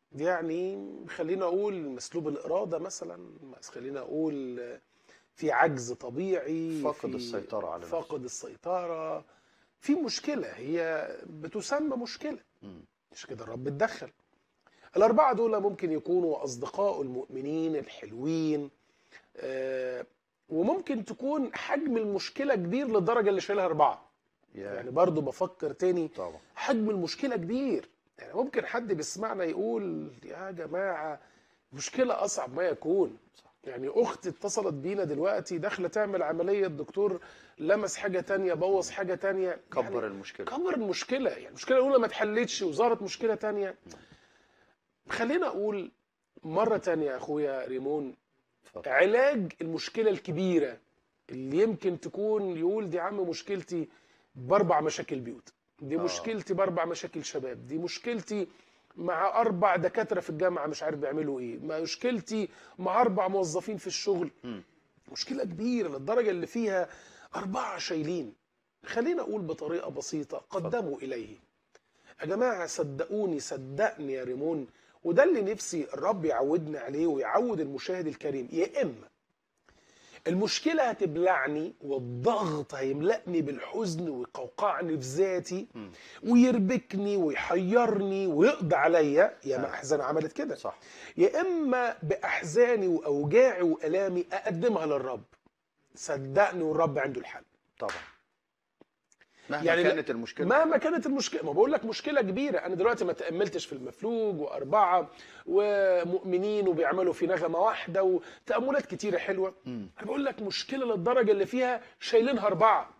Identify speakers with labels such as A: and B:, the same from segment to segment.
A: يعني خلينا اقول مسلوب الاراده مثلا خلينا اقول في عجز طبيعي
B: فاقد
A: في
B: السيطرة على نفسه.
A: فاقد السيطره في مشكله هي بتسمى مشكله
B: مم.
A: مش كده الرب اتدخل الأربعة دول ممكن يكونوا أصدقاء المؤمنين الحلوين آه، وممكن تكون حجم المشكلة كبير للدرجة اللي شايلها أربعة
B: يا
A: يعني برضو بفكر تاني
B: طبعا
A: حجم المشكلة كبير يعني ممكن حد بيسمعنا يقول يا جماعة مشكلة أصعب ما يكون يعني أختي اتصلت بينا دلوقتي داخلة تعمل عملية الدكتور لمس حاجة تانية بوظ حاجة تانية
B: كبر
A: يعني
B: المشكلة
A: كبر المشكلة يعني المشكلة الأولى ما اتحلتش وظهرت مشكلة تانية خلينا أقول مرة تانية يا أخويا ريمون
B: اتفضل.
A: علاج المشكلة الكبيرة اللي يمكن تكون يقول دي يا عم مشكلتي بأربع مشاكل بيوت دي
B: آه.
A: مشكلتي بأربع مشاكل شباب دي مشكلتي مع أربع دكاترة في الجامعة مش عارف بيعملوا إيه مشكلتي مع أربع موظفين في الشغل
B: مم.
A: مشكلة كبيرة للدرجة اللي فيها أربعة شايلين خلينا أقول بطريقة بسيطة قدموا إليه يا جماعة صدقوني صدقني يا ريمون وده اللي نفسي الرب يعودنا عليه ويعود المشاهد الكريم يا إما المشكلة هتبلعني والضغط هيملأني بالحزن ويقوقعني في ذاتي
B: مم.
A: ويربكني ويحيرني ويقضي عليا يا ما
B: آه.
A: أحزان عملت كده
B: صح
A: يا اما باحزاني واوجاعي والامي اقدمها للرب صدقني والرب عنده الحل
B: طبعا مهما
A: يعني
B: يعني كانت المشكلة
A: مهما كانت المشكله ما بقول لك مشكله كبيره انا دلوقتي ما تاملتش في المفلوج واربعه ومؤمنين وبيعملوا في نغمه واحده وتاملات كتيره حلوه
B: مم.
A: انا بقول لك مشكله للدرجه اللي فيها شايلينها اربعه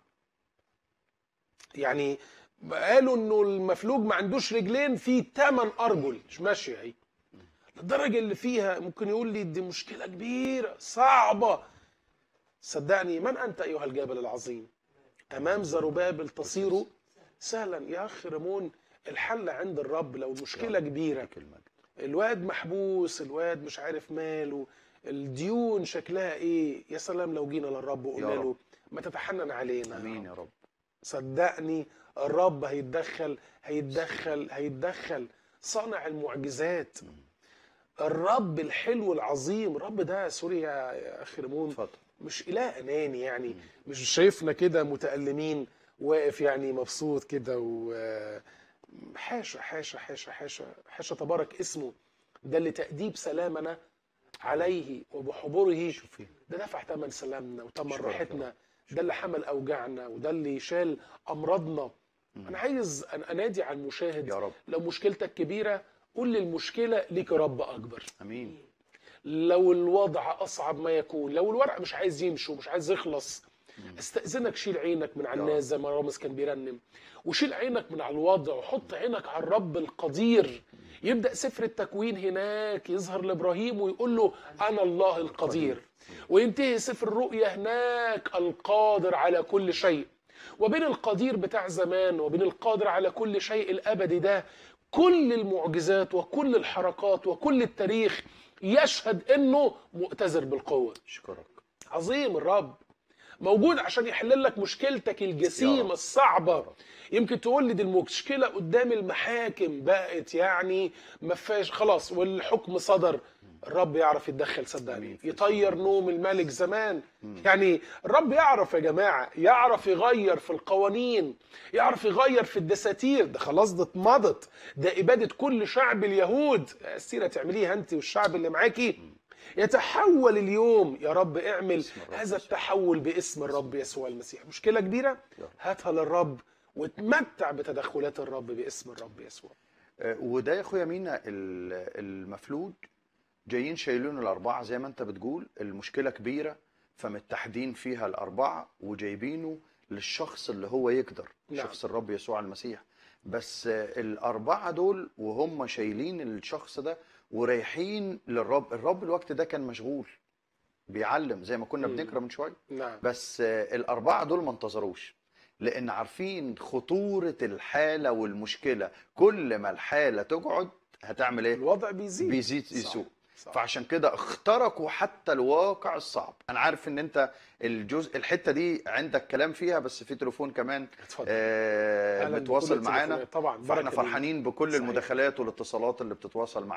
A: يعني قالوا انه المفلوج ما عندوش رجلين في ثمان ارجل مش ماشيه اهي للدرجه اللي فيها ممكن يقول لي دي مشكله كبيره صعبه صدقني من انت ايها الجبل العظيم امام زروبابل تصير سهلا يا اخ ريمون الحل عند الرب لو المشكله كبيره
B: لك المجد
A: الواد محبوس الواد مش عارف ماله الديون شكلها ايه يا سلام لو جينا للرب وقلنا
B: يا
A: له
B: رب.
A: ما تتحنن علينا يا
B: امين
A: رب.
B: يا رب
A: صدقني الرب هيتدخل هيتدخل هيتدخل صانع المعجزات الرب الحلو العظيم الرب ده سوري يا يا اخي ريمون
B: اتفضل
A: مش اله اناني يعني مش شايفنا كده متألمين واقف يعني مبسوط كده و حاشا حاشا حاشا حاشا حاشا تبارك اسمه ده اللي تأديب سلامنا عليه وبحضوره
B: شوفي
A: ده دفع ثمن سلامنا وثمن
B: أشكرك يا
A: راحتنا ده اللي حمل اوجاعنا وده اللي شال امراضنا انا عايز أن انادي على المشاهد
B: يا رب
A: لو مشكلتك كبيره قول لي المشكله ليك رب اكبر
B: امين
A: لو الوضع اصعب ما يكون لو الورق مش عايز يمشي ومش عايز يخلص استاذنك شيل عينك من على
B: يا
A: الناس زي ما رامز كان بيرنم وشيل عينك من على الوضع وحط عينك على الرب القدير يبدا سفر التكوين هناك يظهر لابراهيم ويقول له انا الله القدير وينتهي سفر الرؤيا هناك القادر على كل شيء وبين القدير بتاع زمان وبين القادر على كل شيء الابدي ده كل المعجزات وكل الحركات وكل التاريخ يشهد انه مؤتزر بالقوه
B: اشكرك
A: عظيم الرب موجود عشان يحل لك مشكلتك
B: يا
A: الجسيمه
B: رب.
A: الصعبه
B: يا رب.
A: يمكن تقول لي دي المشكله قدام المحاكم بقت يعني ما فيهاش خلاص والحكم صدر الرب يعرف يتدخل صدقني
B: آمين. في
A: يطير نوم الملك زمان يعني الرب يعرف يا جماعه يعرف يغير في القوانين يعرف يغير في الدساتير ده خلاص ده اتمضت ده اباده كل شعب اليهود السيره تعمليها انت والشعب اللي معاكي يتحول اليوم يا رب اعمل
B: باسم الرب
A: هذا التحول باسم الرب يسوع المسيح مشكله كبيره
B: يا رب.
A: هاتها للرب وتمتع بتدخلات الرب باسم الرب يسوع
B: آه، وده يا اخويا مينا ال- المفلوج جايين شايلين الاربعه زي ما انت بتقول المشكله كبيره فمتحدين فيها الاربعه وجايبينه للشخص اللي هو يقدر
A: نعم.
B: شخص الرب يسوع المسيح بس آه، الاربعه دول وهم شايلين الشخص ده ورايحين للرب الرب الوقت ده كان مشغول بيعلم زي ما كنا
A: مم.
B: بنقرا من شويه
A: نعم
B: بس آه، الأربعة دول ما انتظروش لأن عارفين خطورة الحالة والمشكلة كل ما الحالة تقعد هتعمل إيه؟
A: الوضع بيزيد
B: بيزيد
A: صح.
B: يسوء
A: صح.
B: فعشان كده اخترقوا حتى الواقع الصعب أنا عارف إن أنت الجزء الحتة دي عندك كلام فيها بس في تليفون كمان
A: اتفضل
B: آه
A: أهلاً بكل
B: بتواصل معانا
A: التليفونات. طبعا
B: فاحنا
A: بركة
B: فرحانين بكل
A: صحيح.
B: المداخلات والاتصالات اللي بتتواصل معانا